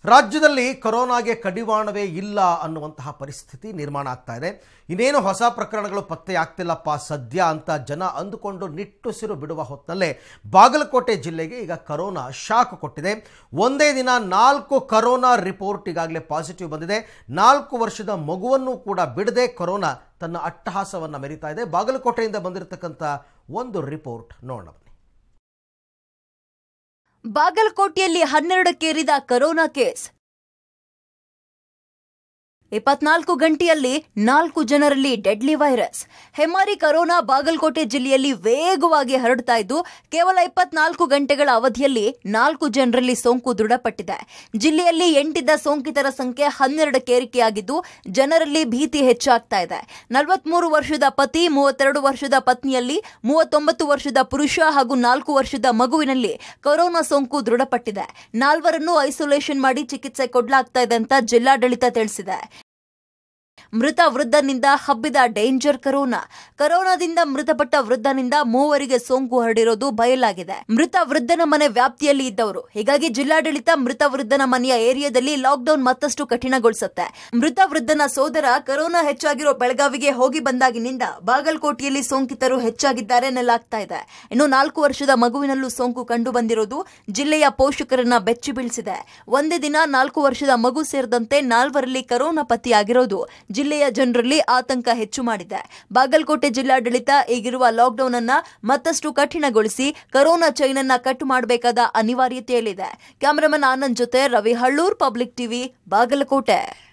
ರಾಜ್ಯದಲ್ಲಿ ಕೊರೋನಾಗೆ ಕಡಿವಾಣವೇ ಇಲ್ಲ ಅನ್ನುವಂತಹ ಪರಿಸ್ಥಿತಿ ನಿರ್ಮಾಣ ಆಗ್ತಾ ಇದೆ ಇನ್ನೇನು ಹೊಸ ಪ್ರಕರಣಗಳು ಪತ್ತೆಯಾಗ್ತಿಲ್ಲಪ್ಪ ಸದ್ಯ ಅಂತ ಜನ ಅಂದುಕೊಂಡು ನಿಟ್ಟುಸಿರು ಬಿಡುವ ಹೊತ್ತಲ್ಲೇ ಬಾಗಲಕೋಟೆ ಜಿಲ್ಲೆಗೆ ಈಗ ಕರೋನಾ ಶಾಕ್ ಕೊಟ್ಟಿದೆ ಒಂದೇ ದಿನ ನಾಲ್ಕು ಕರೋನಾ ರಿಪೋರ್ಟ್ ಈಗಾಗಲೇ ಪಾಸಿಟಿವ್ ಬಂದಿದೆ ನಾಲ್ಕು ವರ್ಷದ ಮಗುವನ್ನು ಕೂಡ ಬಿಡದೆ ಕೊರೋನಾ ತನ್ನ ಅಟ್ಟಹಾಸವನ್ನು ಮೆರಿತಾ ಇದೆ ಬಾಗಲಕೋಟೆಯಿಂದ ಬಂದಿರತಕ್ಕಂಥ ಒಂದು ರಿಪೋರ್ಟ್ ನೋಡೋಣ ಬನ್ನಿ ಬಾಗಲಕೋಟೆಯಲ್ಲಿ ಹನ್ನೆರಡಕ್ಕೇರಿದ ಕರೋನಾ ಕೇಸ್ ಇಪ್ಪತ್ನಾಲ್ಕು ಗಂಟೆಯಲ್ಲಿ ನಾಲ್ಕು ಜನರಲ್ಲಿ ಡೆಡ್ಲಿ ವೈರಸ್ ಹೆಮಾರಿ ಕರೋನಾ ಬಾಗಲಕೋಟೆ ಜಿಲ್ಲೆಯಲ್ಲಿ ವೇಗವಾಗಿ ಹರಡ್ತಾ ಇದ್ದು ಕೇವಲ ಇಪ್ಪತ್ನಾಲ್ಕು ಗಂಟೆಗಳ ಅವಧಿಯಲ್ಲಿ ನಾಲ್ಕು ಜನರಲ್ಲಿ ಸೋಂಕು ದೃಢಪಟ್ಟಿದೆ ಜಿಲ್ಲೆಯಲ್ಲಿ ಎಂಟಿದ್ದ ಸೋಂಕಿತರ ಸಂಖ್ಯೆ ಹನ್ನೆರಡಕ್ಕೆ ಏರಿಕೆಯಾಗಿದ್ದು ಜನರಲ್ಲಿ ಭೀತಿ ಹೆಚ್ಚಾಗ್ತಾ ಇದೆ ನಲವತ್ಮೂರು ವರ್ಷದ ಪತಿ ಮೂವತ್ತೆರಡು ವರ್ಷದ ಪತ್ನಿಯಲ್ಲಿ ಮೂವತ್ತೊಂಬತ್ತು ವರ್ಷದ ಪುರುಷ ಹಾಗೂ ನಾಲ್ಕು ವರ್ಷದ ಮಗುವಿನಲ್ಲಿ ಕೊರೋನಾ ಸೋಂಕು ದೃಢಪಟ್ಟಿದೆ ನಾಲ್ವರನ್ನು ಐಸೋಲೇಷನ್ ಮಾಡಿ ಚಿಕಿತ್ಸೆ ಕೊಡಲಾಗ್ತಾ ಇದೆ ಅಂತ ಜಿಲ್ಲಾಡಳಿತ ತಿಳಿಸಿದೆ ಮೃತ ವೃದ್ಧನಿಂದ ಹಬ್ಬಿದ ಡೇಂಜರ್ ಕರೋನಾ ಕರೋನಾದಿಂದ ಮೃತಪಟ್ಟ ವೃದ್ಧನಿಂದ ಮೂವರಿಗೆ ಸೋಂಕು ಹರಡಿರೋದು ಬಯಲಾಗಿದೆ ಮೃತ ವೃದ್ಧನ ಮನೆ ವ್ಯಾಪ್ತಿಯಲ್ಲಿ ಇದ್ದವರು ಹೀಗಾಗಿ ಜಿಲ್ಲಾಡಳಿತ ಮೃತ ವೃದ್ಧನ ಮನೆಯ ಏರಿಯಾದಲ್ಲಿ ಲಾಕ್ಡೌನ್ ಮತ್ತಷ್ಟು ಕಠಿಣಗೊಳಿಸುತ್ತೆ ಮೃತ ವೃದ್ಧನ ಸೋದರ ಕರೋನಾ ಹೆಚ್ಚಾಗಿರೋ ಬೆಳಗಾವಿಗೆ ಹೋಗಿ ಬಂದಾಗಿನಿಂದ ಬಾಗಲಕೋಟೆಯಲ್ಲಿ ಸೋಂಕಿತರು ಹೆಚ್ಚಾಗಿದ್ದಾರೆ ಎನ್ನಲಾಗ್ತಾ ಇದೆ ಇನ್ನು ನಾಲ್ಕು ವರ್ಷದ ಮಗುವಿನಲ್ಲೂ ಸೋಂಕು ಕಂಡು ಬಂದಿರೋದು ಜಿಲ್ಲೆಯ ಪೋಷಕರನ್ನ ಬೆಚ್ಚಿ ಬೀಳಿಸಿದೆ ಒಂದೇ ದಿನ ನಾಲ್ಕು ವರ್ಷದ ಮಗು ಸೇರಿದಂತೆ ನಾಲ್ವರಲ್ಲಿ ಕರೋನಾ ಪತ್ತೆಯಾಗಿರೋದು ಜಿಲ್ಲೆಯ ಜನರಲ್ಲಿ ಆತಂಕ ಹೆಚ್ಚು ಮಾಡಿದೆ ಬಾಗಲಕೋಟೆ ಜಿಲ್ಲಾಡಳಿತ ಈಗಿರುವ ಲಾಕ್ಡೌನ್ ಅನ್ನ ಮತ್ತಷ್ಟು ಕಠಿಣಗೊಳಿಸಿ ಕರೋನಾ ಚೈನ್ ಅನ್ನ ಕಟ್ ಮಾಡಬೇಕಾದ ಅನಿವಾರ್ಯತೆಯಲ್ಲಿದೆ ಕ್ಯಾಮರಾಮನ್ ಆನಂದ್ ಜೊತೆ ರವಿ ಹಳ್ಳೂರ್ ಪಬ್ಲಿಕ್ ಟಿವಿ ಬಾಗಲಕೋಟೆ